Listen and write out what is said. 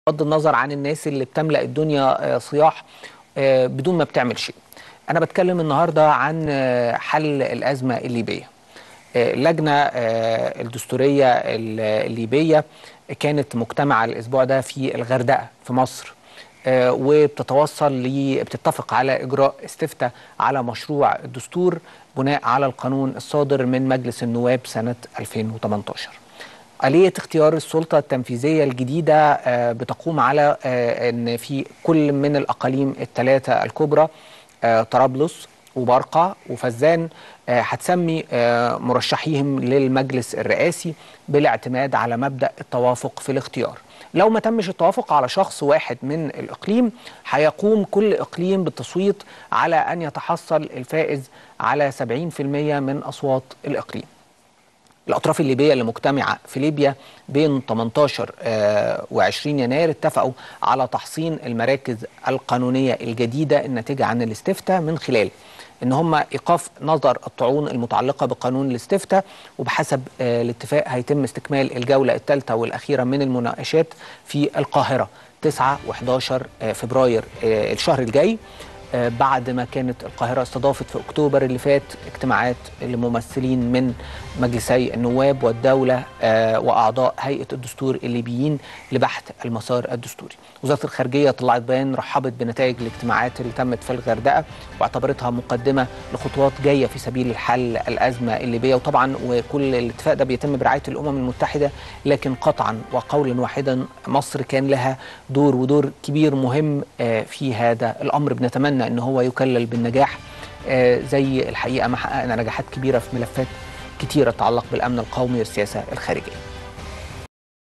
بغض النظر عن الناس اللي بتملأ الدنيا آه، صياح آه، بدون ما بتعمل شيء أنا بتكلم النهاردة عن آه، حل الأزمة الليبية آه، اللجنة آه، الدستورية ال- الليبية كانت مجتمعة الأسبوع ده في الغردقة في مصر آه، وبتتوصل ل بتتفق على إجراء استفتاء على مشروع الدستور بناء على القانون الصادر من مجلس النواب سنة 2018 آلية اختيار السلطة التنفيذية الجديدة آه، بتقوم على آه، أن في كل من الأقاليم الثلاثة الكبرى آه، طرابلس وبرقة وفزان آه، هتسمي آه، مرشحيهم للمجلس الرئاسي بالاعتماد على مبدأ التوافق في الاختيار لو ما تمش التوافق على شخص واحد من الإقليم هيقوم كل إقليم بالتصويت على أن يتحصل الفائز على 70% من أصوات الإقليم الأطراف الليبية اللي مجتمعة في ليبيا بين 18 و20 يناير اتفقوا على تحصين المراكز القانونية الجديدة الناتجة عن الاستفتاء من خلال ان هم ايقاف نظر الطعون المتعلقه بقانون الاستفتاء وبحسب آه، الاتفاق هيتم استكمال الجوله الثالثه والاخيره من المناقشات في القاهره 9 و11 فبراير آه، الشهر الجاي آه، بعد ما كانت القاهرة استضافت في أكتوبر اللي فات اجتماعات لممثلين من مجلسي النواب والدولة آه، وأعضاء هيئة الدستور الليبيين لبحث المسار الدستوري وزارة الخارجية طلعت بيان رحبت بنتائج الاجتماعات اللي تمت في الغردقة واعتبرتها مقدمة لخطوات جاية في سبيل حل الأزمة الليبية وطبعا وكل الاتفاق ده بيتم برعاية الأمم المتحدة لكن قطعا وقولا واحدا مصر كان لها دور ودور كبير مهم آه، في هذا الأمر بنتمنى أن هو يكلل بالنجاح آه، زي الحقيقة ما حققنا نجاحات كبيرة في ملفات كتيرة تتعلق بالأمن القومي والسياسة الخارجية